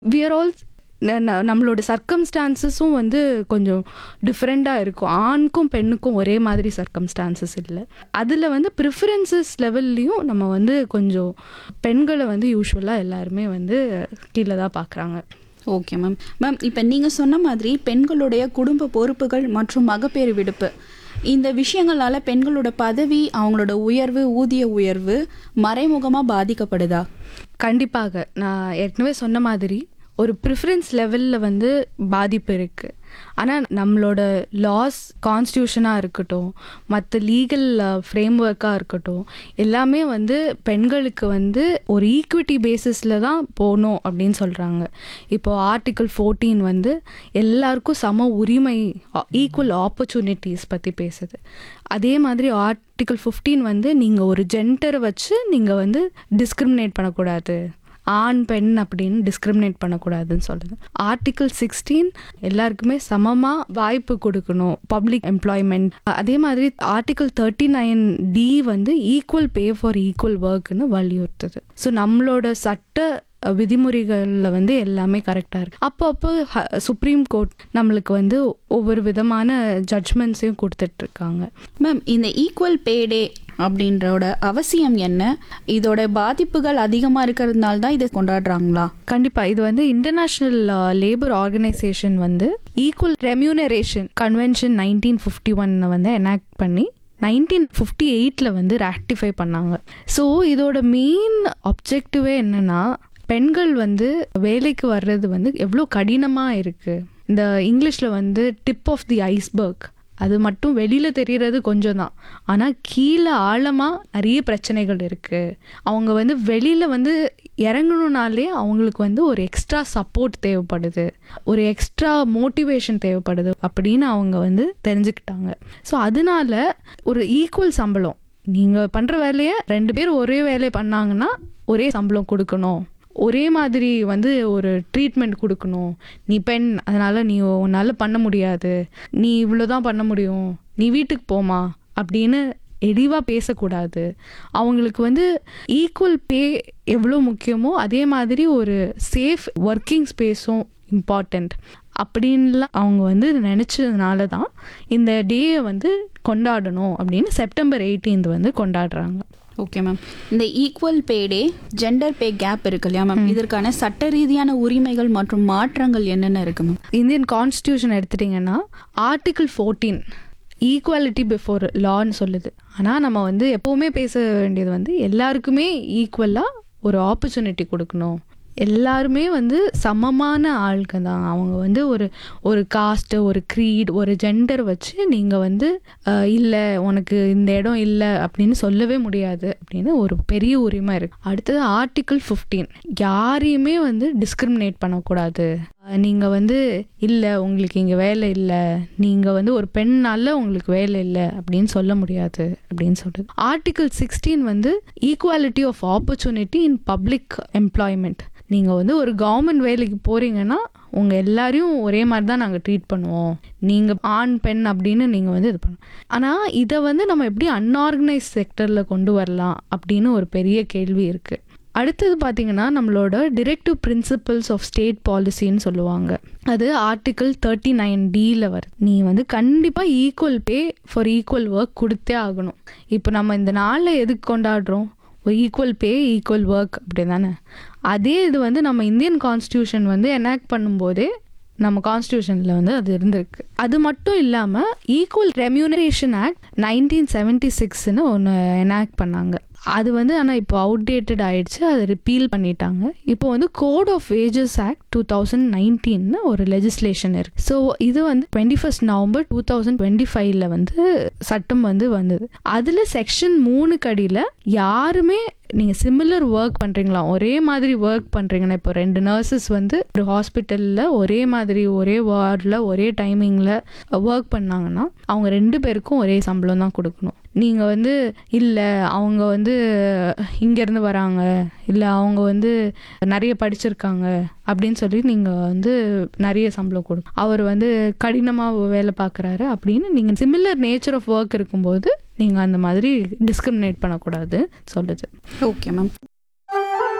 we are all நம்மளோட சர்க்கம்ஸ்டான்சஸும் வந்து கொஞ்சம் டிஃப்ரெண்ட்டாக இருக்கும் ஆணுக்கும் பெண்ணுக்கும் ஒரே மாதிரி சர்க்கம்ஸ்டான்சஸ் இல்லை அதில் வந்து ப்ரிஃபரன்சஸ் லெவல்லையும் நம்ம வந்து கொஞ்சம் பெண்களை வந்து யூஸ்வலாக எல்லாருமே வந்து கீழே தான் பார்க்குறாங்க ஓகே மேம் மேம் இப்போ நீங்கள் சொன்ன மாதிரி பெண்களுடைய குடும்ப பொறுப்புகள் மற்றும் மகப்பேறு விடுப்பு இந்த விஷயங்களால பெண்களோட பதவி அவங்களோட உயர்வு ஊதிய உயர்வு மறைமுகமாக பாதிக்கப்படுதா கண்டிப்பாக நான் ஏற்கனவே சொன்ன மாதிரி ஒரு ப்ரிஃபரன்ஸ் லெவலில் வந்து பாதிப்பு இருக்குது ஆனால் நம்மளோட லாஸ் கான்ஸ்டியூஷனாக இருக்கட்டும் மற்ற லீகல் ஃப்ரேம் ஒர்க்காக இருக்கட்டும் எல்லாமே வந்து பெண்களுக்கு வந்து ஒரு ஈக்விட்டி பேசிஸில் தான் போகணும் அப்படின்னு சொல்கிறாங்க இப்போ ஆர்டிக்கிள் ஃபோர்டீன் வந்து எல்லாருக்கும் சம உரிமை ஈக்குவல் ஆப்பர்ச்சுனிட்டிஸ் பற்றி பேசுது அதே மாதிரி ஆர்டிக்கிள் ஃபிஃப்டீன் வந்து நீங்கள் ஒரு ஜென்டரை வச்சு நீங்கள் வந்து டிஸ்கிரிமினேட் பண்ணக்கூடாது ஆண் பெண் அப்படின்னு டிஸ்கிரிமினேட் பண்ணக்கூடாதுன்னு சொல்லுது ஆர்டிக்கிள் சிக்ஸ்டீன் எல்லாருக்குமே சமமாக வாய்ப்பு கொடுக்கணும் பப்ளிக் எம்ப்ளாய்மெண்ட் அதே மாதிரி ஆர்டிக்கிள் தேர்ட்டி நைன் டி வந்து ஈக்குவல் பே ஃபார் ஈக்குவல் ஒர்க்னு வலியுறுத்துது ஸோ நம்மளோட சட்ட விதிமுறைகளில் வந்து எல்லாமே கரெக்டாக இருக்குது அப்போ அப்போ சுப்ரீம் கோர்ட் நம்மளுக்கு வந்து ஒவ்வொரு விதமான ஜட்ஜ்மெண்ட்ஸையும் கொடுத்துட்ருக்காங்க மேம் இந்த ஈக்குவல் பேடே அப்படின்றோட அவசியம் என்ன இதோட பாதிப்புகள் அதிகமாக இருக்கிறதுனால தான் இதை கொண்டாடுறாங்களா கண்டிப்பாக இது வந்து இன்டர்நேஷ்னல் லேபர் ஆர்கனைசேஷன் வந்து equal remuneration convention nineteen fifty ஒன்னை வந்து எனாக்ட் பண்ணி நைன்டீன் ஃபிஃப்டி எயிட்டில் வந்து ராக்டிஃபை பண்ணாங்க ஸோ இதோட மெயின் அப்ஜெக்டிவே என்னென்னா பெண்கள் வந்து வேலைக்கு வர்றது வந்து எவ்வளோ கடினமாக இருக்குது இந்த இங்கிலீஷில் வந்து டிப் ஆஃப் தி ஐஸ்பர்க் அது மட்டும் வெளியில் தெரியறது கொஞ்சம் தான் ஆனால் கீழே ஆழமாக நிறைய பிரச்சனைகள் இருக்குது அவங்க வந்து வெளியில் வந்து இறங்கணுனாலே அவங்களுக்கு வந்து ஒரு எக்ஸ்ட்ரா சப்போர்ட் தேவைப்படுது ஒரு எக்ஸ்ட்ரா மோட்டிவேஷன் தேவைப்படுது அப்படின்னு அவங்க வந்து தெரிஞ்சுக்கிட்டாங்க ஸோ அதனால ஒரு ஈக்குவல் சம்பளம் நீங்கள் பண்ணுற வேலையை ரெண்டு பேர் ஒரே வேலையை பண்ணாங்கன்னா ஒரே சம்பளம் கொடுக்கணும் ஒரே மாதிரி வந்து ஒரு ட்ரீட்மெண்ட் கொடுக்கணும் நீ பெண் அதனால் நீ உன்னால் பண்ண முடியாது நீ இவ்வளோ தான் பண்ண முடியும் நீ வீட்டுக்கு போமா அப்படின்னு எளிவாக பேசக்கூடாது அவங்களுக்கு வந்து ஈக்குவல் பே எவ்வளோ முக்கியமோ அதே மாதிரி ஒரு சேஃப் ஒர்க்கிங் ஸ்பேஸும் இம்பார்ட்டண்ட் அப்படின்லாம் அவங்க வந்து நினச்சதுனால தான் இந்த டேயை வந்து கொண்டாடணும் அப்படின்னு செப்டம்பர் எயிட்டீன்த் வந்து கொண்டாடுறாங்க ஓகே மேம் இந்த equal pay day gender pay gap இருக்கு இல்லையா மேம் இதற்கான சட்ட ரீதியான உரிமைகள் மற்றும் மாற்றங்கள் என்னென்ன இருக்கு மேம் இந்தியன் கான்ஸ்டியூஷன் எடுத்துட்டிங்கன்னா ஆர்டிகிள் ஃபோர்டீன் ஈக்குவாலிட்டி பிஃபோர் லான்னு சொல்லுது ஆனால் நம்ம வந்து எப்போவுமே பேச வேண்டியது வந்து எல்லாருக்குமே ஈக்குவலாக ஒரு ஆப்பர்ச்சுனிட்டி கொடுக்கணும் எல்லாருமே வந்து சமமான ஆளுங்க தான் அவங்க வந்து ஒரு ஒரு காஸ்ட்டு ஒரு க்ரீட் ஒரு ஜெண்டர் வச்சு நீங்கள் வந்து இல்லை உனக்கு இந்த இடம் இல்லை அப்படின்னு சொல்லவே முடியாது அப்படின்னு ஒரு பெரிய உரிமை இருக்குது அடுத்தது ஆர்டிக்கிள் ஃபிஃப்டீன் யாரையுமே வந்து டிஸ்கிரிமினேட் பண்ணக்கூடாது நீங்கள் வந்து இல்லை உங்களுக்கு இங்கே வேலை இல்லை நீங்கள் வந்து ஒரு பெண்ணால உங்களுக்கு வேலை இல்லை அப்படின்னு சொல்ல முடியாது அப்படின்னு சொல்கிறது ஆர்டிக்கிள் சிக்ஸ்டீன் வந்து equality of opportunity in public employment நீங்கள் வந்து ஒரு கவர்மெண்ட் வேலைக்கு போகிறீங்கன்னா உங்கள் எல்லாரையும் ஒரே மாதிரி தான் நாங்கள் ட்ரீட் பண்ணுவோம் நீங்கள் ஆண் பெண் அப்படின்னு நீங்கள் வந்து இது பண்ண ஆனால் இதை வந்து நம்ம எப்படி அன்ஆர்கனைஸ் செக்டரில் கொண்டு வரலாம் அப்படின்னு ஒரு பெரிய கேள்வி இருக்குது அடுத்தது பார்த்தீங்கன்னா நம்மளோட டிரெக்டிவ் பிரின்சிபல்ஸ் ஆஃப் ஸ்டேட் பாலிசின்னு சொல்லுவாங்க அது ஆர்டிக்கிள் தேர்ட்டி நைன் டியில் வருது நீ வந்து கண்டிப்பாக equal pay for equal work கொடுத்தே ஆகணும் இப்போ நம்ம இந்த நாளில் எதுக்கு கொண்டாடுறோம் ஈக்குவல் பே ஈக்குவல் ஒர்க் அப்படி தானே அதே இது வந்து நம்ம இந்தியன் கான்ஸ்டியூஷன் வந்து எனாக்ட் பண்ணும்போதே நம்ம கான்ஸ்டியூஷனில் வந்து அது இருந்திருக்கு அது மட்டும் இல்லாமல் equal remuneration act nineteen seventy சிக்ஸ்னு ஒன்று எனாக்ட் பண்ணாங்க அது வந்து ஆனால் இப்போ அவுடேட்டட் ஆயிடுச்சு அதை ரிப்பீல் பண்ணிட்டாங்க இப்போ வந்து code of wages act two thousand நைன்டீன்னு ஒரு லெஜிஸ்லேஷன் இருக்கு ஸோ இது வந்து twenty first November two thousand twenty ஃபைவ்ல வந்து சட்டம் வந்து வந்தது அதில் செக்ஷன் மூணு கடியில் யாருமே நீங்கள் சிமிலர் ஒர்க் பண்ணுறீங்களா ஒரே மாதிரி ஒர்க் பண்ணுறீங்கன்னா இப்போ ரெண்டு நர்சஸ் வந்து ஒரு ஹாஸ்பிட்டலில் ஒரே மாதிரி ஒரே வார்டில் ஒரே டைமிங்கில் ஒர்க் பண்ணாங்கன்னா அவங்க ரெண்டு பேருக்கும் ஒரே சம்பளம் தான் கொடுக்கணும் நீங்கள் வந்து இல்லை அவங்க வந்து இங்கேருந்து வராங்க இல்லை அவங்க வந்து நிறைய படிச்சிருக்காங்க அப்படின்னு சொல்லி நீங்கள் வந்து நிறைய சம்பளம் கொடுக்கும் அவர் வந்து கடினமாக வேலை பார்க்குறாரு அப்படின்னு நீங்கள் சிமிலர் நேச்சர் ஆஃப் ஒர்க் இருக்கும்போது நீங்கள் அந்த மாதிரி டிஸ்கிரிமினேட் பண்ணக்கூடாது சொல்லுது ஓகே மேம்